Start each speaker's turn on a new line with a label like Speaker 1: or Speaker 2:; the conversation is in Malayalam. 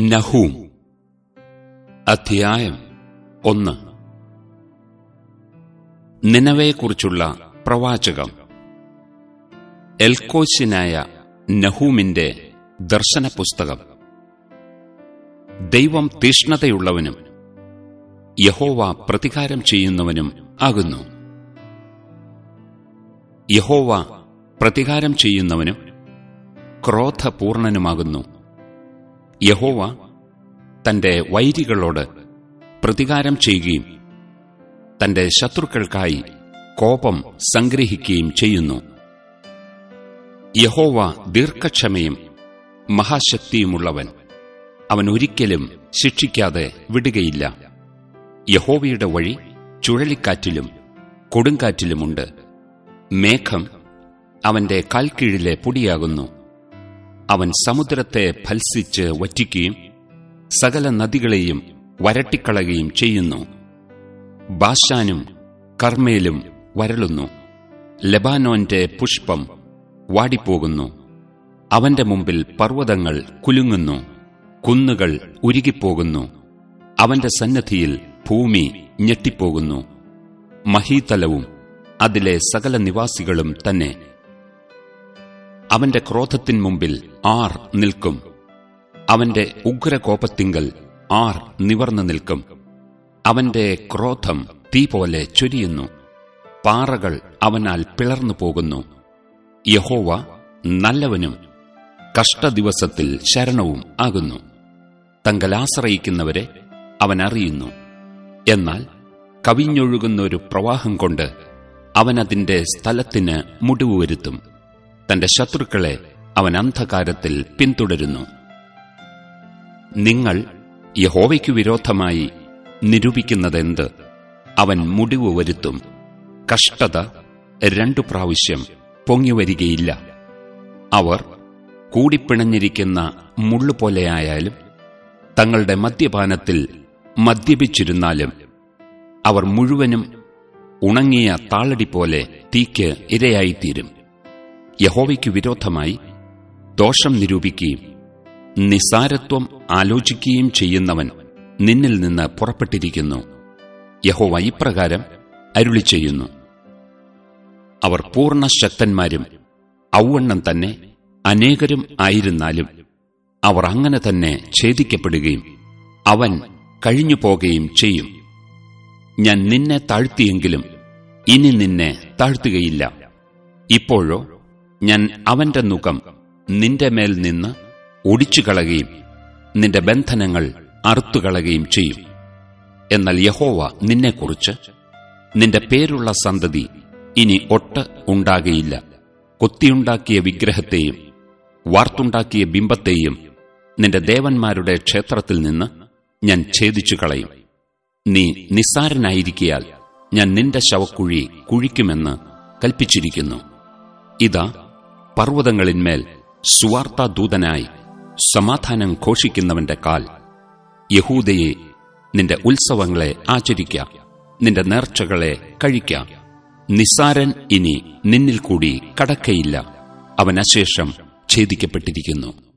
Speaker 1: നഹൂം അധ്യായം ഒന്ന് നിനവയെക്കുറിച്ചുള്ള പ്രവാചകം എൽക്കോശിനായ നഹൂമിന്റെ ദർശന പുസ്തകം ദൈവം തീഷ്ണതയുള്ളവനും യഹോവ പ്രതികാരം ചെയ്യുന്നവനും ആകുന്നു യഹോവ പ്രതികാരം ചെയ്യുന്നവനും ക്രോധപൂർണനുമാകുന്നു യഹോവ തന്റെ വൈരികളോട് പ്രതികാരം ചെയ്യുകയും തന്റെ ശത്രുക്കൾക്കായി കോപം സംഗ്രഹിക്കുകയും ചെയ്യുന്നു യഹോവ ദീർഘക്ഷമയും മഹാശക്തിയുമുള്ളവൻ അവൻ ഒരിക്കലും ശിക്ഷിക്കാതെ വിടുകയില്ല യഹോവയുടെ വഴി ചുഴലിക്കാറ്റിലും കൊടുങ്കാറ്റിലുമുണ്ട് മേഘം അവന്റെ കാൽക്കീഴിലെ പൊടിയാകുന്നു അവൻ സമുദ്രത്തെ ഫൽസിച്ച് വറ്റിക്കുകയും സകല നദികളെയും വരട്ടിക്കളയുകയും ചെയ്യുന്നു ബാഷാനും കർമ്മേലും വരളുന്നു ലബാനോന്റെ പുഷ്പം വാടിപ്പോകുന്നു അവന്റെ മുമ്പിൽ പർവ്വതങ്ങൾ കുലുങ്ങുന്നു കുന്നുകൾ ഉരുകിപ്പോകുന്നു അവന്റെ സന്നദ്ധിയിൽ ഭൂമി ഞെട്ടിപ്പോകുന്നു മഹീതലവും അതിലെ സകല നിവാസികളും തന്നെ അവന്റെ ക്രോധത്തിൻ മുമ്പിൽ ആർ നിൽക്കും അവന്റെ ഉഗ്രകോപത്തിങ്കൽ ആർ നിവർന്നു നിൽക്കും അവന്റെ ക്രോധം തീ പോലെ ചൊരിയുന്നു പാറകൾ അവനാൽ പിളർന്നു പോകുന്നു യഹോവ നല്ലവനും കഷ്ടദിവസത്തിൽ ശരണവും ആകുന്നു തങ്കലാശ്രയിക്കുന്നവരെ അവൻ അറിയുന്നു എന്നാൽ കവിഞ്ഞൊഴുകുന്ന ഒരു പ്രവാഹം കൊണ്ട് അവനതിന്റെ സ്ഥലത്തിന് മുടിവ് വരുത്തും തന്റെ ശത്രുക്കളെ അവൻ അന്ധകാരത്തിൽ പിന്തുടരുന്നു നിങ്ങൾ യഹോവയ്ക്കു വിരോധമായി നിരൂപിക്കുന്നതെന്ത് അവൻ മുടിവ് വരുത്തും കഷ്ടത രണ്ടു പ്രാവശ്യം പൊങ്ങിവരികയില്ല അവർ കൂടിപ്പിണഞ്ഞിരിക്കുന്ന മുള്ളുപോലെയായാലും തങ്ങളുടെ മദ്യപാനത്തിൽ മദ്യപിച്ചിരുന്നാലും അവർ മുഴുവനും ഉണങ്ങിയ താളടി പോലെ തീക്ക് ഇരയായിത്തീരും യഹോവയ്ക്കു വിരോധമായി ദോഷം നിരൂപിക്കുകയും നിസാരത്വം ആലോചിക്കുകയും ചെയ്യുന്നവൻ നിന്നിൽ നിന്ന് പുറപ്പെട്ടിരിക്കുന്നു യഹോവ ഇപ്രകാരം അരുളി ചെയ്യുന്നു അവർ പൂർണ്ണ ശക്തന്മാരും ഔവണ്ണം തന്നെ അനേകരും ആയിരുന്നാലും അവർ അങ്ങനെ തന്നെ ഛേദിക്കപ്പെടുകയും അവൻ കഴിഞ്ഞു പോകുകയും ചെയ്യും ഞാൻ നിന്നെ താഴ്ത്തിയെങ്കിലും ഇനി നിന്നെ താഴ്ത്തുകയില്ല ഇപ്പോഴോ ഞാൻ അവന്റെ മുഖം നിന്റെ മേൽ നിന്ന് ഒടിച്ചുകളയുകയും നിന്റെ ബന്ധനങ്ങൾ അറുത്തുകളയുകയും ചെയ്യും എന്നാൽ യഹോവ നിന്നെക്കുറിച്ച് നിന്റെ പേരുള്ള സന്തതി ഇനി ഒട്ട് ഉണ്ടാകയില്ല കൊത്തിയുണ്ടാക്കിയ വിഗ്രഹത്തെയും വാർത്തുണ്ടാക്കിയ ബിംബത്തെയും നിന്റെ ദേവന്മാരുടെ ക്ഷേത്രത്തിൽ നിന്ന് ഞാൻ ഛേദിച്ചു കളയും നീ നിസ്സാരനായിരിക്കിയാൽ ഞാൻ നിന്റെ ശവക്കുഴി കുഴിക്കുമെന്ന് കൽപ്പിച്ചിരിക്കുന്നു ഇതാ പർവ്വതങ്ങളിന്മേൽ സുവാർത്താദൂതനായി സമാധാനം ഘോഷിക്കുന്നവന്റെ കാൽ യഹൂദയെ നിന്റെ ഉത്സവങ്ങളെ ആചരിക്ക നിന്റെ നേർച്ചകളെ കഴിക്ക നിസാരൻ ഇനി നിന്നിൽ കൂടി കടക്കയില്ല അവൻ അശേഷം ഛേദിക്കപ്പെട്ടിരിക്കുന്നു